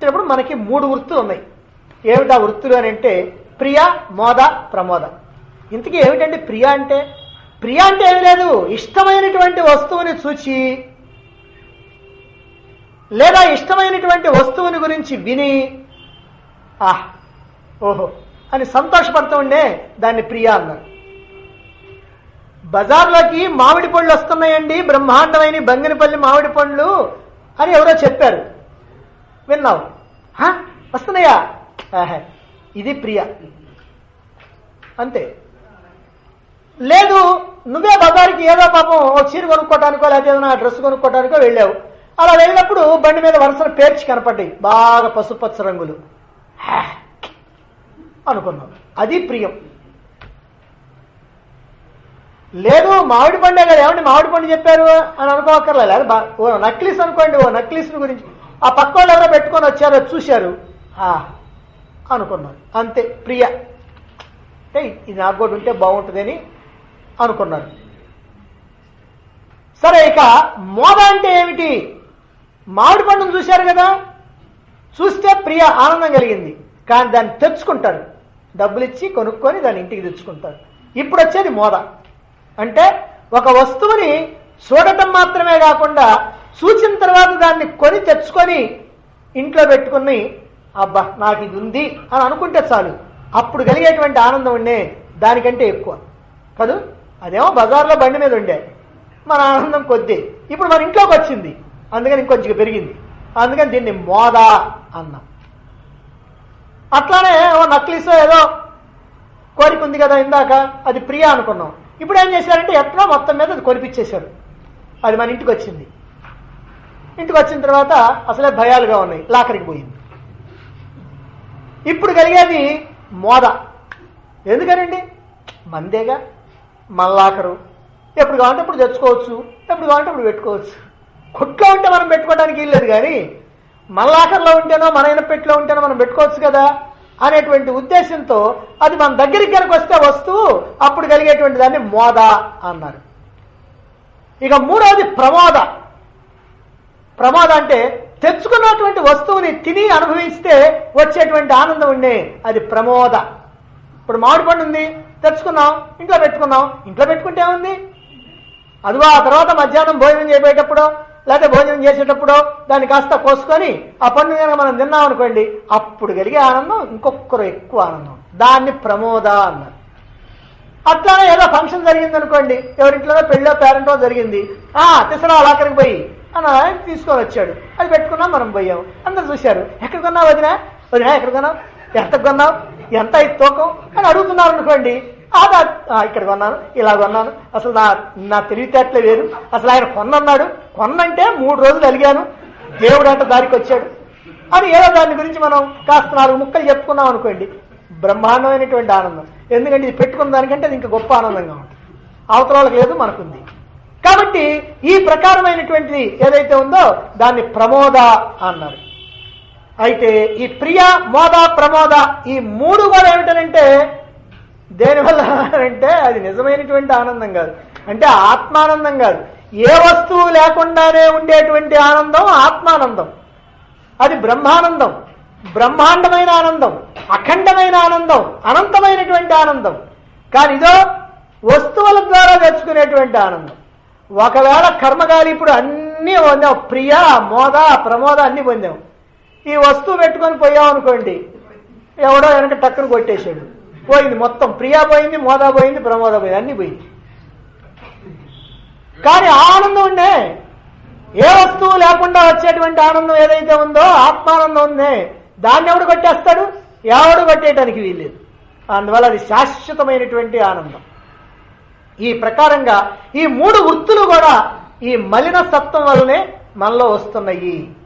వచ్చినప్పుడు మనకి మూడు వృత్తులు ఉన్నాయి ఏమిటా వృత్తులు అని అంటే ప్రియ మోద ప్రమోద ఇంతకీ ఏమిటండి ప్రియ అంటే ప్రియ అంటే ఏమి లేదు ఇష్టమైనటువంటి వస్తువుని చూచి లేదా ఇష్టమైనటువంటి వస్తువుని గురించి విని ఆహ్ ఓహో అని సంతోషపడుతూ ఉండే దాన్ని ప్రియ అన్నారు బజార్లోకి మామిడి పళ్ళు వస్తున్నాయండి బ్రహ్మాండమైన బంగినపల్లి మామిడి పండ్లు అని ఎవరో చెప్పారు విన్నావు "హా? వస్తున్నాయా ఆహా, ఇది ప్రియ అంతే లేదు నువ్వే బజార్కి ఏదో పాపం ఒక చీర కొనుక్కోటానికో లేకపోతే ఏదైనా డ్రెస్ కొనుక్కోటానికో వెళ్ళావు అలా వెళ్ళినప్పుడు బండి మీద వరుసన పేర్చి కనపడ్డాయి బాగా పసుపచ్చ రంగులు హా, అనుకున్నాం అది ప్రియం లేదు మామిడి పండే కదా ఏమండి మామిడి పండు చెప్పారు అని అనుకోకర్లే లేదు బా- ఓ నక్లీస్ అనుకోండి ఓ నక్లీస్ గురించి ఆ పక్క వాళ్ళు ఎవరో పెట్టుకొని వచ్చారో చూశారు ఆ, అనుకున్నారు అంతే ప్రియ అంటే ఇది నాకు కూడా ఉంటే బాగుంటుందని అనుకున్నారు సరే ఇక మోద అంటే ఏమిటి మామిడి పండును చూశారు కదా చూస్తే ప్రియ ఆనందం కలిగింది కానీ దాన్ని తెచ్చుకుంటారు డబ్బులు ఇచ్చి కొనుక్కొని దాన్ని ఇంటికి తెచ్చుకుంటారు ఇప్పుడు వచ్చేది మోద అంటే ఒక వస్తువుని చూడటం మాత్రమే కాకుండా చూసిన తర్వాత దాన్ని కొని తెచ్చుకొని ఇంట్లో పెట్టుకుని అబ్బా నాకు ఇది ఉంది అని అనుకుంటే చాలు అప్పుడు కలిగేటువంటి ఆనందం ఉండే దానికంటే ఎక్కువ కదూ అదేమో బజార్లో బండి మీద ఉండే మన ఆనందం కొద్ది ఇప్పుడు మన ఇంట్లోకి వచ్చింది అందుకని ఇంకొంచెం పెరిగింది అందుకని దీన్ని మోద అన్నాం అట్లానే ఓ నక్లీస్ ఏదో కోరిక ఉంది కదా ఇందాక అది ప్రియ అనుకున్నాం ఇప్పుడు ఏం చేశారంటే ఎట్లా మొత్తం మీద అది కొనిపించేశారు అది మన ఇంటికి వచ్చింది ఇంటికి వచ్చిన తర్వాత అసలే భయాలుగా ఉన్నాయి లాకరికి పోయింది ఇప్పుడు కలిగేది మోద ఎందుకనండి మందేగా మన లాకరు ఎప్పుడు కావాలంటే ఇప్పుడు తెచ్చుకోవచ్చు ఎప్పుడు కావాలంటే ఇప్పుడు పెట్టుకోవచ్చు కొట్లో ఉంటే మనం పెట్టుకోవడానికి వీల్లేదు కానీ మన లాకర్లో ఉంటేనో మన ఇనపెట్లో ఉంటేనో మనం పెట్టుకోవచ్చు కదా అనేటువంటి ఉద్దేశంతో అది మన దగ్గరికి కనుక వస్తే వస్తువు అప్పుడు కలిగేటువంటి దాన్ని మోద అన్నారు ఇక మూడవది ప్రమోద ప్రమాద అంటే తెచ్చుకున్నటువంటి వస్తువుని తిని అనుభవిస్తే వచ్చేటువంటి ఆనందం ఉండే అది ప్రమోద ఇప్పుడు మామిడి పండు ఉంది తెచ్చుకున్నాం ఇంట్లో పెట్టుకున్నాం ఇంట్లో పెట్టుకుంటే ఏముంది అదిగో ఆ తర్వాత మధ్యాహ్నం భోజనం చేయబోయేటప్పుడు లేకపోతే భోజనం చేసేటప్పుడు దాన్ని కాస్త కోసుకొని ఆ పండు కనుక మనం తిన్నాం అనుకోండి అప్పుడు కలిగే ఆనందం ఇంకొకరు ఎక్కువ ఆనందం దాన్ని ప్రమోద అన్నారు అట్లానే ఏదో ఫంక్షన్ జరిగింది అనుకోండి ఎవరింట్లో పెళ్ళో పేరెంటో జరిగింది ఆ తిసరా ఆఖరికి పోయి అని ఆయన తీసుకొని వచ్చాడు అది పెట్టుకున్నాం మనం పోయాం అందరు చూశారు ఎక్కడ కొన్నావు వదినా వదినా ఎక్కడ కొన్నావు ఎంత కొన్నావు ఎంత ఇది తూకం అని అడుగుతున్నారు అనుకోండి ఆదా ఆ, ఇక్కడ కొన్నాను ఇలా కొన్నాను అసలు నా నా తెలివితేటలే వేరు అసలు ఆయన కొన్నన్నాడు కొన్నంటే మూడు రోజులు అలిగాను దేవుడు అంట దారికి వచ్చాడు అని ఏదో దాని గురించి మనం కాస్త నాలుగు ముక్కలు చెప్పుకున్నాం అనుకోండి బ్రహ్మాండమైనటువంటి ఆనందం ఎందుకంటే ఇది పెట్టుకున్న దానికంటే అది ఇంకా గొప్ప ఆనందంగా ఉంటుంది అవతల వాళ్ళకి లేదు మనకుంది కాబట్టి ఈ ప్రకారమైనటువంటిది ఏదైతే ఉందో దాన్ని ప్రమోద అన్నారు అయితే ఈ ప్రియ మోద ప్రమోద ఈ మూడు కూడా ఏమిటనంటే దేనివల్ల అంటే అది నిజమైనటువంటి ఆనందం కాదు అంటే ఆత్మానందం కాదు ఏ వస్తువు లేకుండానే ఉండేటువంటి ఆనందం ఆత్మానందం అది బ్రహ్మానందం బ్రహ్మాండమైన ఆనందం అఖండమైన ఆనందం అనంతమైనటువంటి ఆనందం కానీ ఇదో వస్తువుల ద్వారా తెచ్చుకునేటువంటి ఆనందం ఒకవేళ కర్మగాలి ఇప్పుడు అన్నీ పొందాం ప్రియ మోద ప్రమోద అన్ని పొందాం ఈ వస్తువు పెట్టుకొని పోయాం అనుకోండి ఎవడో వెనక టక్కును కొట్టేశాడు పోయింది మొత్తం ప్రియా పోయింది మోదా పోయింది ప్రమోద పోయింది అన్ని పోయింది కానీ ఆనందం ఉండే ఏ వస్తువు లేకుండా వచ్చేటువంటి ఆనందం ఏదైతే ఉందో ఆత్మానందం ఉందే దాన్ని ఎవడు కొట్టేస్తాడు ఎవడు కొట్టేయటానికి వీల్లేదు అందువల్ల అది శాశ్వతమైనటువంటి ఆనందం ఈ ప్రకారంగా ఈ మూడు వృత్తులు కూడా ఈ మలిన సత్వం వల్లనే మనలో వస్తున్నాయి